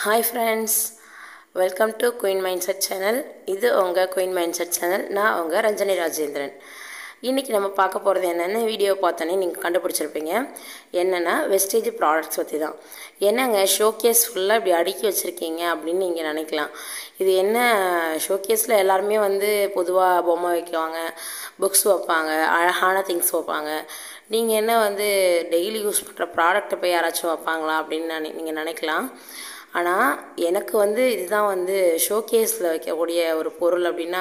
hi friends welcome to queen mind set channel இது உங்கள் queen mind set channel நான் உங்கள் ரஞ்சனி ராஜேந்திரன் இன்றைக்கி நம்ம பார்க்க போகிறது என்னென்னு வீடியோ பார்த்தோன்னே நீங்கள் கண்டுபிடிச்சிருப்பீங்க என்னென்னா வெஸ்டேஜ் ப்ராடக்ட்ஸ் பற்றி தான் என்னங்க ஷோகேஸ் ஃபுல்லாக இப்படி அடுக்கி வச்சுருக்கீங்க அப்படின்னு நீங்கள் நினைக்கலாம் இது என்ன ஷோகேஸில் எல்லாருமே வந்து பொதுவாக பொம்மை வைக்குவாங்க புக்ஸ் வைப்பாங்க அழகான திங்ஸ் வைப்பாங்க நீங்கள் என்ன வந்து டெய்லி யூஸ் பண்ணுற ப்ராடக்ட்டை போய் யாராச்சும் வைப்பாங்களா அப்படின்னு நினை நீங்கள் நினைக்கலாம் ஆனால் எனக்கு வந்து இதுதான் வந்து ஷோகேஸில் வைக்கக்கூடிய ஒரு பொருள் அப்படின்னா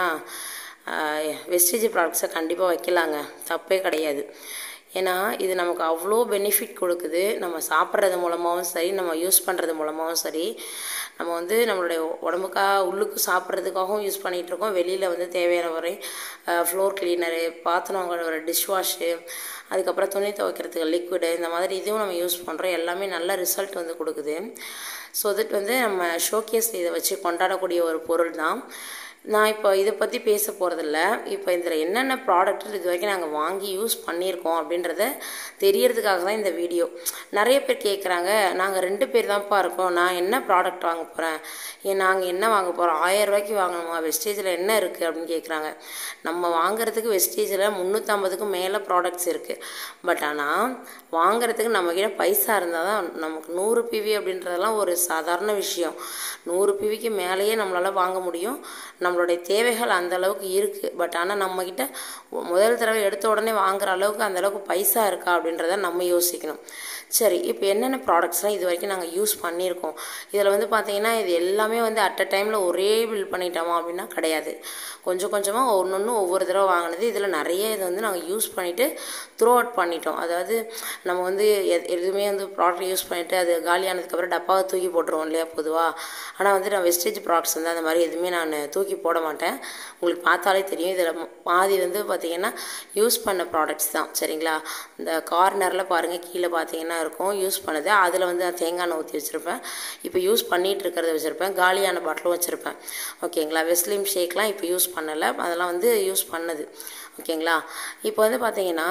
வெஸ்டேஜ் ப்ராடக்ட்ஸை கண்டிப்பாக வைக்கலாங்க தப்பே கிடையாது ஏன்னா இது நமக்கு அவ்வளோ பெனிஃபிட் கொடுக்குது நம்ம சாப்பிட்றது மூலமாகவும் சரி நம்ம யூஸ் பண்ணுறது மூலமாகவும் சரி நம்ம வந்து நம்மளுடைய உடம்புக்காக உள்ளுக்கு சாப்பிட்றதுக்காகவும் யூஸ் பண்ணிகிட்ருக்கோம் வெளியில் வந்து தேவையான வரை ஃப்ளோர் கிளீனரு பாத்திரம் கழுவுற டிஷ் வாஷு அதுக்கப்புறம் துணி துவைக்கிறதுக்கு லிக்விடு இந்த மாதிரி இதுவும் நம்ம யூஸ் பண்ணுறோம் எல்லாமே நல்ல ரிசல்ட் வந்து கொடுக்குது ஸோ தட் வந்து நம்ம ஷோகேஸ் இதை வச்சு கொண்டாடக்கூடிய ஒரு பொருள் தான் நான் இப்போ இதை பற்றி பேச போகிறதில்ல இப்போ இதில் என்னென்ன ப்ராடக்ட் இது வரைக்கும் நாங்கள் வாங்கி யூஸ் பண்ணியிருக்கோம் அப்படின்றத தெரியறதுக்காக தான் இந்த வீடியோ நிறைய பேர் கேட்குறாங்க நாங்கள் ரெண்டு பேர் தான்ப்பா இருக்கோம் நான் என்ன ப்ராடக்ட் வாங்க போகிறேன் ஏன் நாங்கள் என்ன வாங்க போகிறோம் ஆயிரம் ரூபாய்க்கு வாங்கணுமா வெஸ்டேஜில் என்ன இருக்குது அப்படின்னு கேட்குறாங்க நம்ம வாங்குறதுக்கு வெஸ்டேஜில் முந்நூற்றம்பதுக்கும் மேலே ப்ராடக்ட்ஸ் இருக்குது பட் ஆனால் வாங்குறதுக்கு நம்மக்கிட்ட பைசா இருந்தால் தான் நமக்கு நூறு பிவி அப்படின்றதெல்லாம் ஒரு சாதாரண விஷயம் நூறு பிவிக்கு மேலேயே நம்மளால் வாங்க முடியும் நம்மளுடைய தேவைகள் அந்த அளவுக்கு இருக்குது பட் ஆனால் நம்மக்கிட்ட முதல் தடவை எடுத்த உடனே வாங்குற அளவுக்கு அந்த அளவுக்கு பைசா இருக்கா அப்படின்றத நம்ம யோசிக்கணும் சரி இப்போ என்னென்ன ப்ராடக்ட்ஸ்லாம் இது வரைக்கும் நாங்கள் யூஸ் பண்ணியிருக்கோம் இதில் வந்து பார்த்தீங்கன்னா இது எல்லாமே வந்து அட் அ டைமில் ஒரே பில் பண்ணிட்டோமா அப்படின்னா கிடையாது கொஞ்சம் கொஞ்சமாக ஒன்று ஒன்று ஒவ்வொரு தடவை வாங்கினது இதில் நிறைய இது வந்து நாங்கள் யூஸ் பண்ணிவிட்டு த்ரோ அவுட் பண்ணிட்டோம் அதாவது நம்ம வந்து எதுவுமே வந்து ப்ராடக்ட் யூஸ் பண்ணிவிட்டு அது காலியானதுக்கப்புறம் டப்பாவை தூக்கி போட்டுருவோம் இல்லையா பொதுவாக ஆனால் வந்து நான் வெஸ்டேஜ் ப்ராடக்ட்ஸ் வந்து அந்த மாதிரி எதுவுமே நான் தூக்கி போட மாட்டேன் உங்களுக்கு பார்த்தாலே தெரியும் இதில் பாதி வந்து பார்த்திங்கன்னா யூஸ் பண்ண ப்ராடக்ட்ஸ் தான் சரிங்களா இந்த கார்னரில் பாருங்கள் கீழே பார்த்தீங்கன்னா இருக்கும் யூஸ் பண்ணது அதில் வந்து நான் தேங்காய் எண்ணெய் ஊற்றி வச்சுருப்பேன் இப்போ யூஸ் பண்ணிகிட்டு இருக்கிறத வச்சுருப்பேன் காலியான பாட்டிலும் வச்சுருப்பேன் ஓகேங்களா வெஸ்லிம் ஷேக்லாம் இப்போ யூஸ் பண்ணலை அதெல்லாம் வந்து யூஸ் பண்ணது ஓகேங்களா இப்போ வந்து பார்த்தீங்கன்னா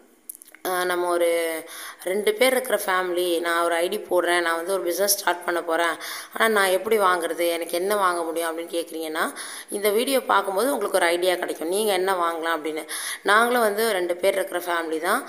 நம்ம ஒரு ரெண்டு பேர் இருக்கிற ஃபேமிலி நான் ஒரு ஐடி போடுறேன் நான் வந்து ஒரு பிஸ்னஸ் ஸ்டார்ட் பண்ண போகிறேன் ஆனால் நான் எப்படி வாங்குறது எனக்கு என்ன வாங்க முடியும் அப்படின்னு கேட்குறீங்கன்னா இந்த வீடியோ பார்க்கும்போது உங்களுக்கு ஒரு ஐடியா கிடைக்கும் நீங்கள் என்ன வாங்கலாம் அப்படின்னு நாங்களும் வந்து ரெண்டு பேர் இருக்கிற ஃபேமிலி தான்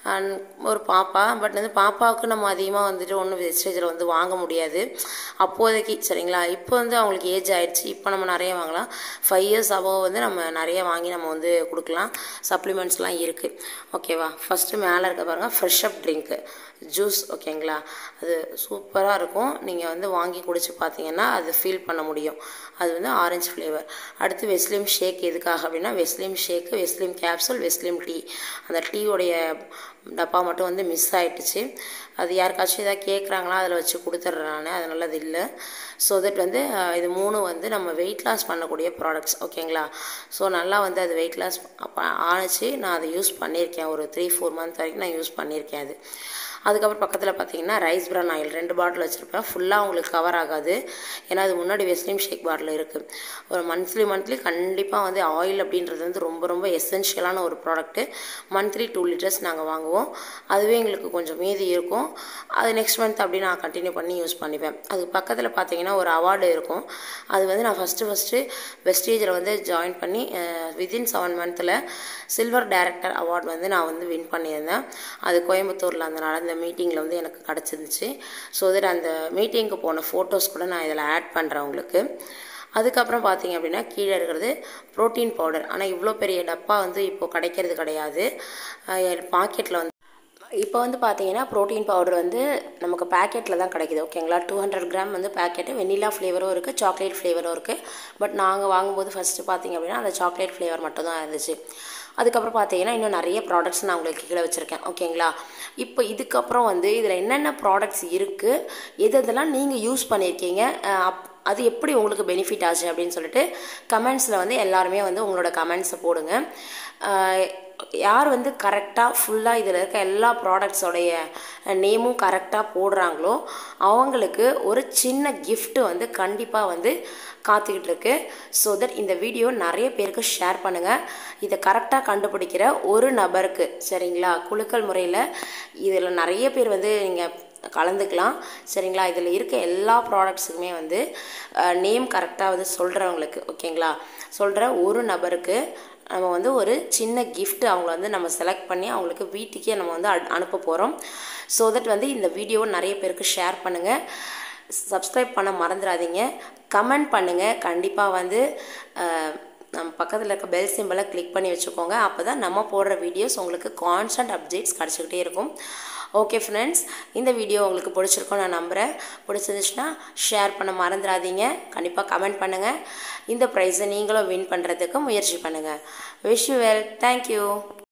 ஒரு பாப்பா பட் வந்து பாப்பாவுக்கு நம்ம அதிகமாக வந்துட்டு ஒன்றும் வெஸ்டேஜில் வந்து வாங்க முடியாது அப்போதைக்கு சரிங்களா இப்போ வந்து அவங்களுக்கு ஏஜ் ஆயிடுச்சு இப்போ நம்ம நிறைய வாங்கலாம் ஃபைவ் இயர்ஸ் அபோவ் வந்து நம்ம நிறைய வாங்கி நம்ம வந்து கொடுக்கலாம் சப்ளிமெண்ட்ஸ்லாம் இருக்குது ஓகேவா ஃபஸ்ட்டு மேலே இருக்க பாருங்கள் ஃப்ரெஷ் அப் ட்ரிங்க்கு ஜூஸ் ஓகேங்களா அது சூப்பராக இருக்கும் நீங்கள் வந்து வாங்கி குடிச்சு பார்த்தீங்கன்னா அது ஃபீல் பண்ண முடியும் அது வந்து ஆரஞ்சு ஃப்ளேவர் அடுத்து வெஸ்லிம் ஷேக் எதுக்காக அப்படின்னா வெஸ்லிம் ஷேக்கு வெஸ்லிம் கேப்சூல் வெஸ்லிம் டீ அந்த டீயோடைய டப்பா மட்டும் வந்து மிஸ் ஆகிட்டுச்சு அது யாருக்காச்சும் எதாவது கேட்குறாங்களா அதில் வச்சு கொடுத்துட்றேன் நான் அதனால அது இல்லை ஸோ தட் வந்து இது மூணு வந்து நம்ம வெயிட் லாஸ் பண்ணக்கூடிய ப்ராடக்ட்ஸ் ஓகேங்களா ஸோ நல்லா வந்து அது வெயிட் லாஸ் ஆணுச்சு நான் அதை யூஸ் பண்ணியிருக்கேன் ஒரு த்ரீ ஃபோர் மந்த் வரைக்கும் நான் யூஸ் பண்ணியிருக்கேன் அது அதுக்கப்புறம் பக்கத்தில் பார்த்தீங்கன்னா ரைஸ் பிரான் ஆயில் ரெண்டு பாட்டில் வச்சுருப்பேன் ஃபுல்லாக உங்களுக்கு கவர் ஆகாது ஏன்னா அது முன்னாடி வெஸ்லிம் ஷேக் பாட்டில் இருக்குது ஒரு மந்த்லி மந்த்லி கண்டிப்பாக வந்து ஆயில் அப்படின்றது வந்து ரொம்ப ரொம்ப எசென்ஷியலான ஒரு ப்ராடக்ட்டு மந்த்லி டூ லிட்டர்ஸ் நாங்கள் வாங்குவோம் அதுவே எங்களுக்கு கொஞ்சம் மீதி இருக்கும் அது நெக்ஸ்ட் மந்த் அப்படி நான் கண்டினியூ பண்ணி யூஸ் பண்ணிப்பேன் அதுக்கு பக்கத்தில் பார்த்தீங்கன்னா ஒரு அவார்டு இருக்கும் அது வந்து நான் ஃபஸ்ட்டு ஃபஸ்ட்டு வெஸ்டேஜில் வந்து ஜாயின் பண்ணி வித்தின் செவன் மந்த்தில் சில்வர் டைரக்டர் அவார்டு வந்து நான் வந்து வின் பண்ணியிருந்தேன் அது கோயம்புத்தூரில் அந்த நடந்த மீட்டிங்கில் வந்து எனக்கு கிடச்சிருந்துச்சு ஸோ தட் அந்த மீட்டிங்க்கு போன ஃபோட்டோஸ் கூட நான் இதில் ஆட் பண்ணுறேன் உங்களுக்கு அதுக்கப்புறம் பார்த்தீங்க அப்படின்னா கீழே இருக்கிறது ப்ரோட்டீன் பவுடர் ஆனால் இவ்வளோ பெரிய டப்பா வந்து இப்போது கிடைக்கிறது கிடையாது பாக்கெட்டில் வந்து இப்போ வந்து பார்த்தீங்கன்னா ப்ரோட்டீன் பவுடர் வந்து நமக்கு பேக்கெட்டில் தான் கிடைக்கிது ஓகேங்களா டூ ஹண்ட்ரட் கிராம் வந்து பேக்கெட்டு வெனிலா ஃப்ளேவரும் இருக்குது சாக்லேட் ஃப்ளேவரும் இருக்குது பட் நாங்கள் வாங்கும்போது ஃபஸ்ட்டு பார்த்தீங்க அப்படின்னா அந்த சாக்லேட் ஃப்ளேவர் மட்டும் தான் இருந்துச்சு அதுக்கப்புறம் பார்த்தீங்கன்னா இன்னும் நிறைய ப்ராடக்ட்ஸ் நான் உங்களுக்கு கீழே வச்சுருக்கேன் ஓகேங்களா இப்போ இதுக்கப்புறம் வந்து இதில் என்னென்ன ப்ராடக்ட்ஸ் இருக்குது எது எதெல்லாம் நீங்கள் யூஸ் பண்ணியிருக்கீங்க அப் அது எப்படி உங்களுக்கு பெனிஃபிட் ஆச்சு அப்படின்னு சொல்லிட்டு கமெண்ட்ஸில் வந்து எல்லாருமே வந்து உங்களோட கமெண்ட்ஸை போடுங்க யார் வந்து கரெக்டாக ஃபுல்லாக இதில் இருக்க எல்லா ப்ராடக்ட்ஸோடைய நேமும் கரெக்டாக போடுறாங்களோ அவங்களுக்கு ஒரு சின்ன கிஃப்ட்டு வந்து கண்டிப்பாக வந்து காத்துக்கிட்டு இருக்கு ஸோ தட் இந்த வீடியோ நிறைய பேருக்கு ஷேர் பண்ணுங்கள் இதை கரெக்டாக கண்டுபிடிக்கிற ஒரு நபருக்கு சரிங்களா குழுக்கள் முறையில் இதில் நிறைய பேர் வந்து நீங்கள் கலந்துக்கலாம் சரிங்களா இதில் இருக்க எல்லா ப்ராடக்ட்ஸுக்குமே வந்து நேம் கரெக்டாக வந்து சொல்கிறவங்களுக்கு ஓகேங்களா சொல்கிற ஒரு நபருக்கு நம்ம வந்து ஒரு சின்ன gift அவங்கள வந்து நம்ம செலக்ட் பண்ணி அவங்களுக்கு வீட்டுக்கே நம்ம வந்து அட்- அனுப்ப போகிறோம் ஸோ தட் வந்து இந்த வீடியோவை நிறைய பேருக்கு ஷேர் பண்ணுங்கள் சப்ஸ்கிரைப் பண்ண மறந்துடாதீங்க கமெண்ட் பண்ணுங்கள் கண்டிப்பாக வந்து அஹ், நம்ம பக்கத்தில் இருக்க பெல் சிம்பிளை கிளிக் பண்ணி வச்சுக்கோங்க அப்போ தான் நம்ம போடுற வீடியோஸ் உங்களுக்கு கான்ஸ்டன்ட் அப்டேட்ஸ் கிடச்சிக்கிட்டே இருக்கும் ஓகே ஃப்ரெண்ட்ஸ் இந்த வீடியோ உங்களுக்கு பிடிச்சிருக்கும் நான் நம்புகிறேன் பிடிச்சிருந்துச்சுன்னா ஷேர் பண்ண மறந்துடாதீங்க கண்டிப்பாக கமெண்ட் பண்ணுங்கள் இந்த ப்ரைஸை நீங்களும் வின் பண்ணுறதுக்கு முயற்சி பண்ணுங்கள் விஷ் யூ வெல் தேங்க்யூ